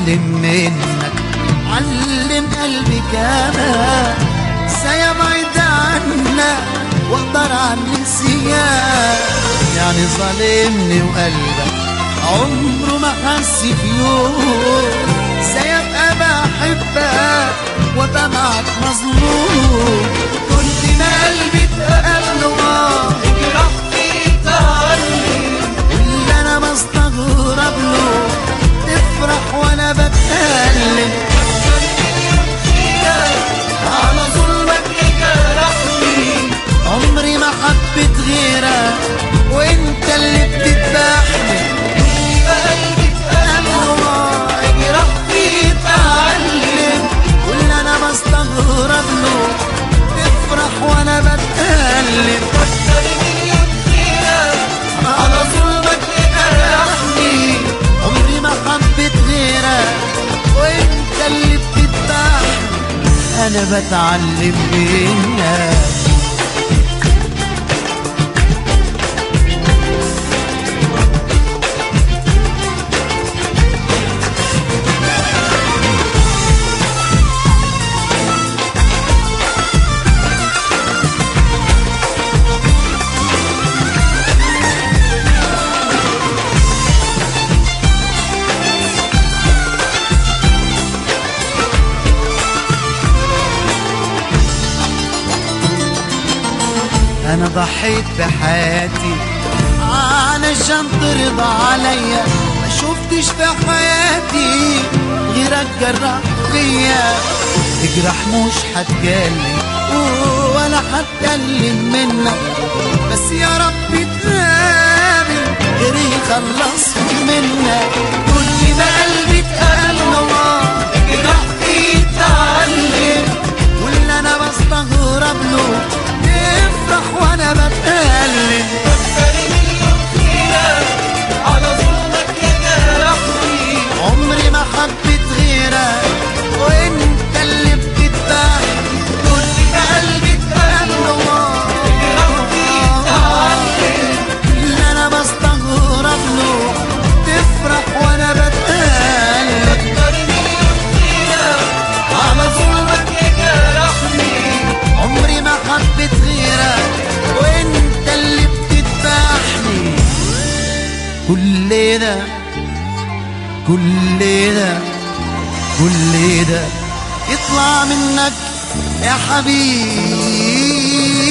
بتعلم منك علم قلبي كمان سيبعد عنا واقدر عن نسيان يعني ظالمني وقلبك عمره ما حس في يوم سيبقى بحبك وابقى معك مظلوم كنت ما قلبي اتقبله اه اجرح في تعلم اللي انا بستغرب له تفرح وانا بتكلم على ظلمك جرحني عمري ما حبيت غيرك وانت اللي بتذبحني قلبي اتقلب اجرح في تعلم واللي انا بستغرب له تفرح وانا بتكلم اكتر مليون خيرك على ظلمك جرحني عمري ما حبيت غيرك وانت اللي بتذبحني انا بتعلم منك انا ضحيت بحياتي علشان ترضى عليا ما شفتش في حياتي غيرك جرح فيا اجرح مش هتكلم ولا هتكلم منك بس يا رب تقابل غيري يخلص منك كل ما قلبي اتقلب اجرح في تعلم واللي انا بستغرب له يفرح وانا بتكلم اكتر مليون خيرك على ظلمك جرحني عمري ما حبيت غيرك وانت اللي بتذبح كل قلبي اتقلب اجرح في تعلم اللي انا بستغرب له تفرح وانا بتكلم اكتر مليون خيرك على ظلمك جرحني عمري ما حبيت غيرك وانت اللي بتذبحني كل ده كل ده كل ده يطلع منك يا حبيبي